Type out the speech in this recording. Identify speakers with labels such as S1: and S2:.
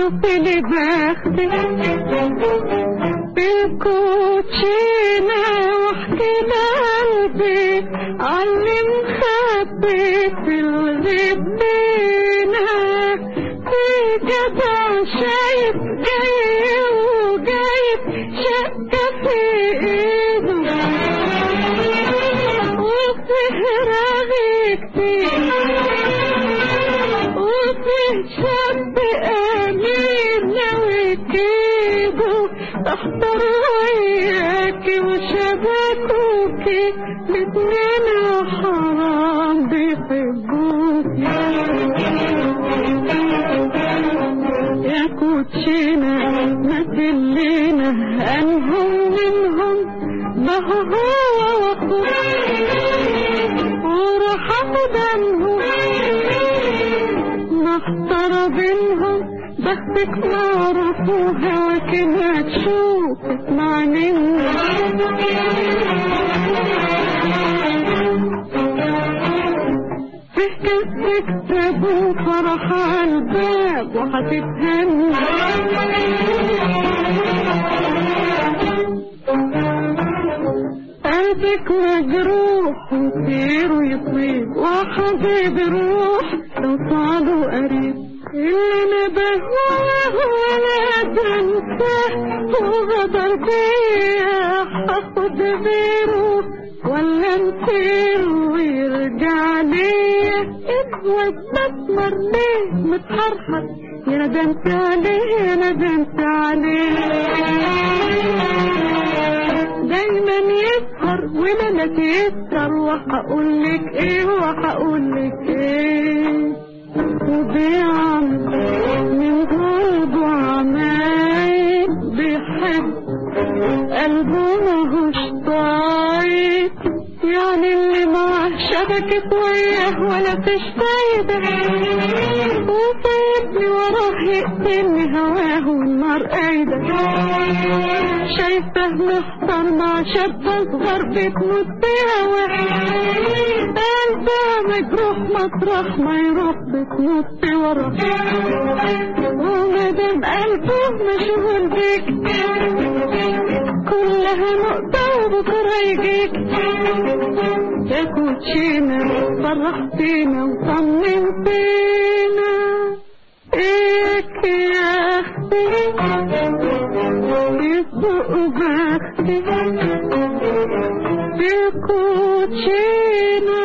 S1: شوفي لي بختي بالكوتشينة واحكي لقلبي علي مخبي في الغبينة في جدع شايف جاي وجايب شقة في ايده وفيه رغي كتير وفيه شاب امير ناوي كيده احضر وياكي وشبكوكي الاتنين حرام بيحبوكي يا كوتشينا ما تلينا انهم منهم ما هو واخوه وراح اخد عنهم محتار بينهم بختك معروف وهواك مكشوف اسمع مني في كتبك تبو فرح الباب وهتتهنى قلبك مجروح وكتير ويطيب وحبيب الروح لو صعد قريب اللي انا بهواه ولا تنساه وغدر بيا هاخد غيره ولا نطير ويرجع ليا اسود مسمر ليه متحرحر يا ندمت عليه يا ندمت عليه دايما يسهر ولما يسهر وهقولك ايه وهقولك ايه وبيعمل من قلبه عمايل بيحب قلبه ماهوش طايق يعني اللي معاه شبكة وياه ولا فيش فايدة وسايبني وراه يقتلني هواه والنار قايدة شايفه محتار مع شاب اصغر بتموت بهواه قلبها مجروح مطرح ما يروح بتموت وراه ومادام قلبه مشغول بيك كلها نقطة وبكرة يجيك يا كوتشينا فرحتينا وطمنتينا ايك يا اختي يسوق بختي في كوتشينا